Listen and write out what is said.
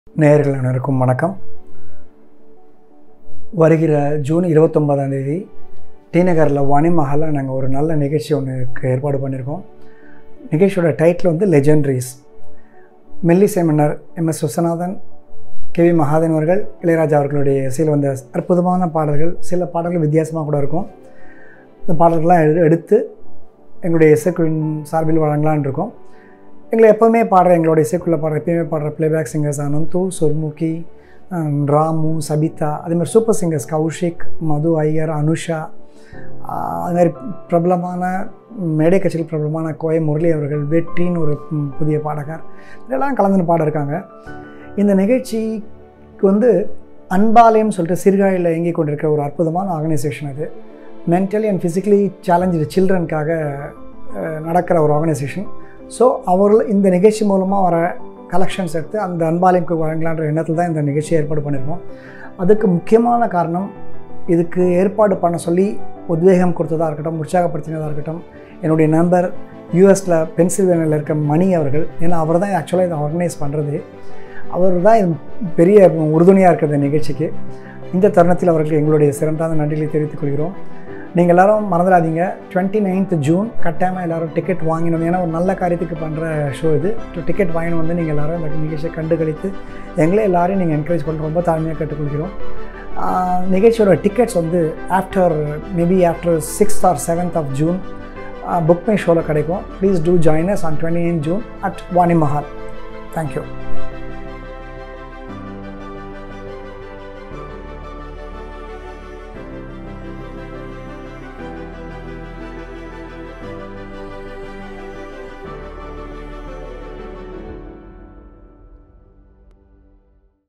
நேயர்கள் அனைவருக்கும் வணக்கம் வருகிற ஜூன் இருபத்தொம்பதாம் தேதி டி நகரில் வாணி மஹாலில் நாங்கள் ஒரு நல்ல நிகழ்ச்சி ஒன்றுக்கு ஏற்பாடு பண்ணியிருக்கோம் நிகழ்ச்சியோட டைட்டில் வந்து லெஜெண்ட்ரிஸ் மெல்லிசை மன்னர் M S Viswanathan K V Mahadevan அவர்கள் இளையராஜா அவர்களுடைய இசையில் வந்த அற்புதமான பாடல்கள் சில பாடல்கள் வித்தியாசமாக கூட இருக்கும் இந்த பாடல்கள்லாம் எடு- எடுத்து எங்களுடைய இசைக்குழுவின் சார்பில் வழங்கலான்னு இருக்கோம் எங்களை எப்போவுமே பாடுற எங்களோட இசைக்குள்ளே பாடுற எப்பயுமே பாடுற பிளேபேக் சிங்கர்ஸ் அனந்து சுர்முகி ஹம், ராமு சபிதா அதே மாதிரி சூப்பர் சிங்கர்ஸ் கௌஷிக் மது ஐயர் அனுஷா ஆஹ், அது மாதிரி பிரபலமான மேடை கட்சியில் பிரபலமான கோய முரளி அவர்கள் வெற்றின்னு ஒரு ம், புதிய பாடகர் இதெல்லாம் கலந்து பாட இருக்காங்க இந்த நிகழ்ச்சிக்கு வந்து அன்பாலயம் சொல்லிட்டு சிறுகாழியில் இயங்கி கொண்டிருக்கிற ஒரு அற்புதமான ஆர்கனைசேஷன் அது மென்டலி அண்ட் ஃபிசிக்கலி சேலஞ்சு சில்ட்ரனுக்காக நடக்கிற ஒரு ஆர்கனைசேஷன் ஸோ அவர்கள் இந்த நிகழ்ச்சி மூலமாக வர கலெக்ஷன்ஸ் எடுத்து அந்த அன்பாலயம்க்கு வழங்கலான்ற எண்ணத்தில் தான் இந்த நிகழ்ச்சியை ஏற்பாடு பண்ணியிருக்கோம் அதுக்கு முக்கியமான காரணம் இதுக்கு ஏற்பாடு பண்ண சொல்லி உத்வேகம் கொடுத்ததாக இருக்கட்டும் உற்சாகப்படுத்தினதாக இருக்கட்டும் என்னுடைய நண்பர் யூஎஸில் பென்சில்வேனியில் இருக்க மணி அவர்கள் ஏன்னா அவர் தான் ஆக்சுவலாக இதை ஆர்கனைஸ் பண்ணுறது அவர் தான் இது பெரிய உறுதுணையாக இருக்கிற இந்த நிகழ்ச்சிக்கு இந்த தருணத்தில் அவர்களுக்கு எங்களுடைய சிறந்தான நன்றிகளை தெரிவித்துக் கொள்கிறோம் நீங்கள் எல்லாரும் மறந்துடாதீங்க டுவெண்ட்டி நைன்த் ஜூன் கட்டாயமாக எல்லாரும் டிக்கெட் வாங்கினோம் ஏன்னா ஒரு நல்ல காரியத்துக்கு பண்ணுற ஷோ இது டிக்கெட் வாங்கினு வந்து நீங்கள் எல்லாரும் இந்த நிகழ்ச்சியை கண்டு கழித்து எங்களே எல்லாரையும் நீங்கள் என்கரேஜ் பண்ணுற ரொம்ப தாழ்மையாக கேட்டுக்கொள்கிறோம் ஆஹ் நிகழ்ச்சியோட டிக்கெட்ஸ் வந்து after maybe after sixth or seventh of June book my ஷோவில் கிடைக்கும் please do join us on twenty nine June at Vani Mahal thank you